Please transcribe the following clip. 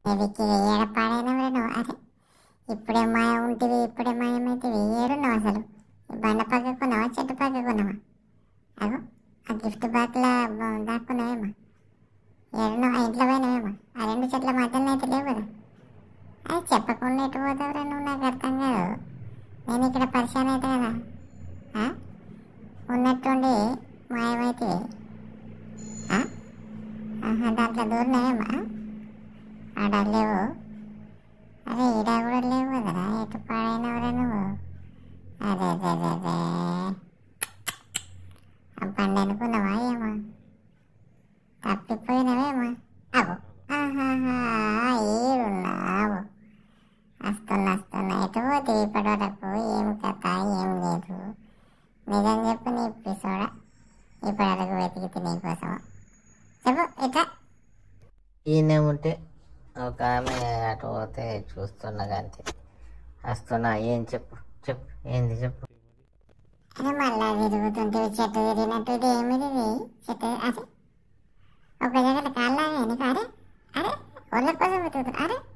వెతికి ఏడ పాడైనా నువ్వు అరే ఇప్పుడే మాయ ఉంటివి ఇప్పుడే మాయమైతివి ఏడున్నావు అసలు ఈ బండ పక్కకున్నావా చెట్టు పక్కకున్నావా అగో ఆ గిఫ్ట్ బాక్లా దాక్కున్నావేమో ఏడున్నావు ఆ ఇంట్లో పోయినావేమో ఆ రెండు చెట్ల మధ్యలో అయితే లేవు కదా అది చెప్పకుండా ఎటు పోతావురా నువ్వు నాకు అర్థం కాదు నేను ఇక్కడ పరిచయం అవుతా కదా ఆ? ఉన్నట్టుండి మాయమైతే ఆహా దాంట్లో దూరినాయేమా ఆడ లేవు అరే ఈడ కూడా లేవు కదరా ఎటు పాడైనవరా నువ్వు అదే అదే అదే అదే ఆ బండి అనుకున్నావా ఏమో తప్పిపోయినవేమో అగో ఆహాహా ఏడున్నావు వస్తున్నా వస్తున్నా ఎటు పోతే ఇప్పటి వరకు ఏం కథ ఏం లేదు నిజం చెప్పు నీ ఎపిసోడ ఇప్పటి వరకు వెతికితే నీ కోసం చెప్పు ఇట్లా ఈయనే ఉంటే ఒక ఆమె అటు పోతే చూస్తున్నా అంతే వస్తున్నా ఏం చెప్పు చెప్పు ఏంది చెప్పు అరే మళ్ళా తిరుగుతుంటే చెట్టు తిరిగినట్టు ఇది ఏమిది ఇది చెట్టు అరే ఒక దగ్గర కాళ్ళగా నీకు అరే అరే ఒళ్ళ కోసం వెతుకుతున్నా అరే